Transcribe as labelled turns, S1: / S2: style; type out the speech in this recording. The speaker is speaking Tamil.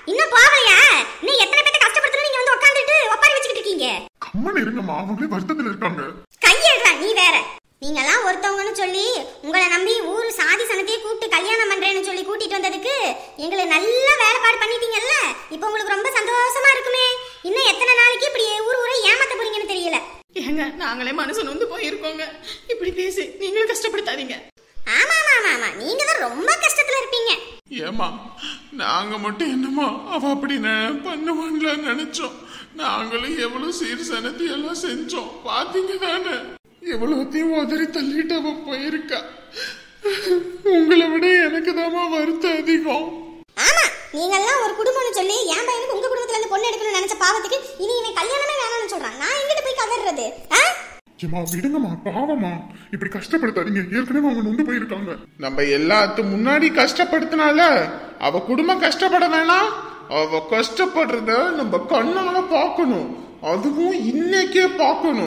S1: இன்னும் போகலையா இன்னும் எத்தனை பேர்த்த கஷ்டப்படுத்தணும் நீங்க வந்து உட்காந்துட்டு ஒப்பாரி வச்சுக்கிட்டு இருக்கீங்க
S2: கம்மன் இருங்கம்மா அவங்களே வருத்தத்துல இருக்காங்க
S1: கையெழுறா நீ வேற நீங்கெல்லாம் ஒருத்தவங்கன்னு சொல்லி உங்களை நம்பி ஊர் சாதி சனத்தையே கூப்பிட்டு கல்யாணம் பண்றேன்னு சொல்லி கூட்டிட்டு வந்ததுக்கு எங்களை நல்ல வேலைப்பாடு பண்ணிட்டீங்கல்ல இப்போ உங்களுக்கு ரொம்ப சந்தோஷமா இருக்குமே இன்னும் எத்தனை நாளைக்கு இப்படி ஊர் ஊரை ஏமாத்த போறீங்கன்னு தெரியல
S3: ஏங்க நாங்களே மனசு நொந்து போயிருக்கோங்க இப்படி பேசி நீங்களும் கஷ்டப்படுத்தாதீங்க
S1: ஆமா ஆமா ஆமா ஆமா நீங்க தான் ரொம்ப கஷ்டத்துல இருப்பீங்க
S2: ஏமா நாங்க மட்டும் என்னமா அவ அப்படி ந- பண்ணுவான்ல நினைச்சோம் நாங்களும் எவ்வளவு சீர் சனத்தி எல்லாம் செஞ்சோம் பாத்தீங்க தானே எவ்வளவுத்தையும் உதறி தள்ளிட்டு அவ போயிருக்கா உங்களை விட எனக்கு தாமா வருத்தம் அதிகம்
S1: ஆமா நீங்கெல்லாம் ஒரு குடும்பம்னு சொல்லி என் பையனுக்கு உங்க குடும்பத்துல இருந்து பொண்ணு எடுக்கணும்னு நினைச்ச பாவத்துக்கு இனி இவன் கல்யாணமே வேணாம்னு சொல்றான் நான் எங்கிட்ட போய் கதறது ஆ
S2: ஏமா விடுங்கம்மா பாவமா இப்படி கஷ்டப்படுத்தாதீங்க ஏற்கனவே அவங்க நொந்து போயிருக்காங்க நம்ம எல்லாத்து முன்னாடி கஷ்டப்படுத்தினால அவ குடும்பம் கஷ்டப்பட வேணாம் அவ கஷ்டப்படுறத நம்ம கண்ணால பார்க்கணும் அதுவும் இன்னைக்கே பார்க்கணும்